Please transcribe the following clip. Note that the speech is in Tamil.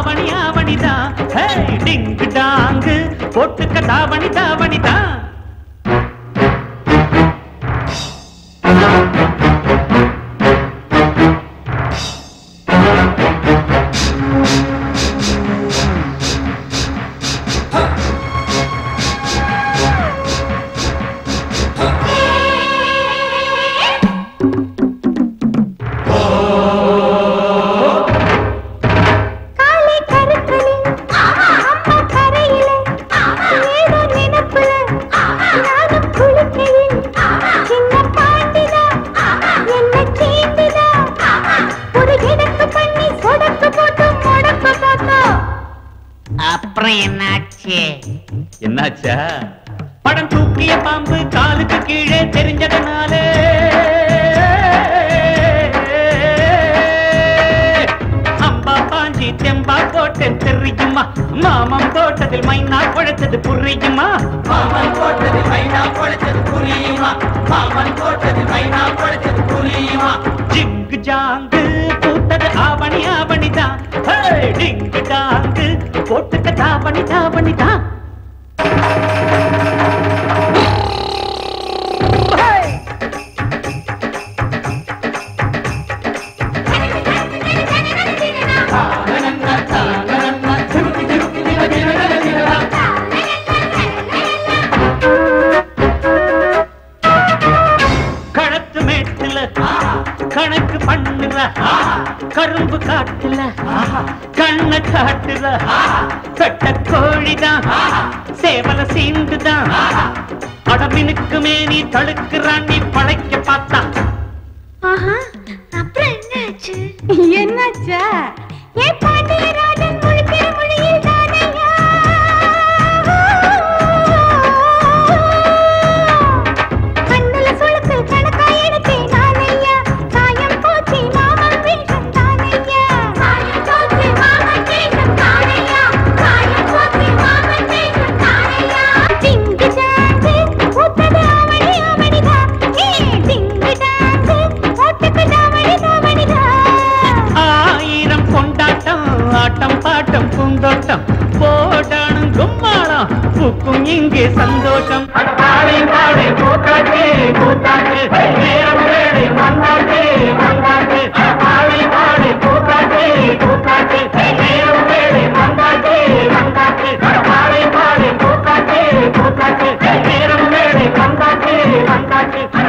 ஆவணி ஆவணிதான் ஹே, டிங்கு டாங்கு போட்டுக்க தாவணி தாவணிதான் காலை கருக்களில் அம்மா கரையில ஏதோ நினைப்புல நானும் குளிக்கையில் சின்ன பாண்டிதா என்ன சீண்டிதா ஒரு இடக்கு பண்ணி சொடக்கு போட்டு முடக்கு பார்த்தோம் அப்புறம் என்னாச்சு என்னாச்சா படம் தூக்கிய பாம்பு காலுக்கு கீழே தெரிஞ்சதுனாலே அம்பா பாஞ்சி தெம்பா போட்டு தெரியுமா மாமம் போட்டதில் மைனா குழைச்சது புரியுமா மாமன் போட்டதில் மைனா குழைச்சது புரியுமா மாமன் போட்டதில் மைனா குழைச்சது புரியுமா ஜிங்கு ஜாங்கு பூத்தது ஆவணி ஆவணிதான் ஹே, டிங்கு டாங்கு போட்டுக்க தாவணி தாவணிதான் களத்து மேட்டுல கணக்கு பண்ணுற கரும்பு காட்டுல கண்ண காட்டுற பெட்ட கோழிதான் சேவல சீண்டுதான் அடமினுக்கு மேனி தடுக்கிறான் நீ பழைக்க பார்த்தா ஆஹா அப்புறம் என்னாச்சு என்னாச்சா ஏ பாண்டியராஜன் முழிக்கிற மொழியில் தானையா கண்ணுல சுளுக்கு கணக்கா எடுத்தேன் நானையா காயம் போச்சு மாமன் வேஷம் தானையா காயம் போச்சு மாமன் வேஷம் தானையா காயம் போச்சு மாமன் வேஷம் தானையா டிங்கு டாங்கு ஊத்தது அவனி அவனிதா ஏ டிங்கு டாங்கு ஓட்டுக்கு தாவணி தாவணிதா ஆயிரம் கொண்டாட்டம் ஆட்டம் பாட்டம் பூந்தோட்டம் போடணும் கும்மாளம் பூக்கும் இங்கே சந்தோஷம் பாடி பாடி கூத்தாச்சு கூத்தாச்சு நேரம் வேலை வந்தாச்சு வந்தாச்சு பாடி பாடி கூத்தாச்சு கூத்தாச்சு நேரம் வேலை வந்தாச்சு வந்தாச்சு பாடி பாடி கூத்தாச்சு கூத்தாச்சு நேரம் வேலை வந்தாச்சு வந்தாச்சு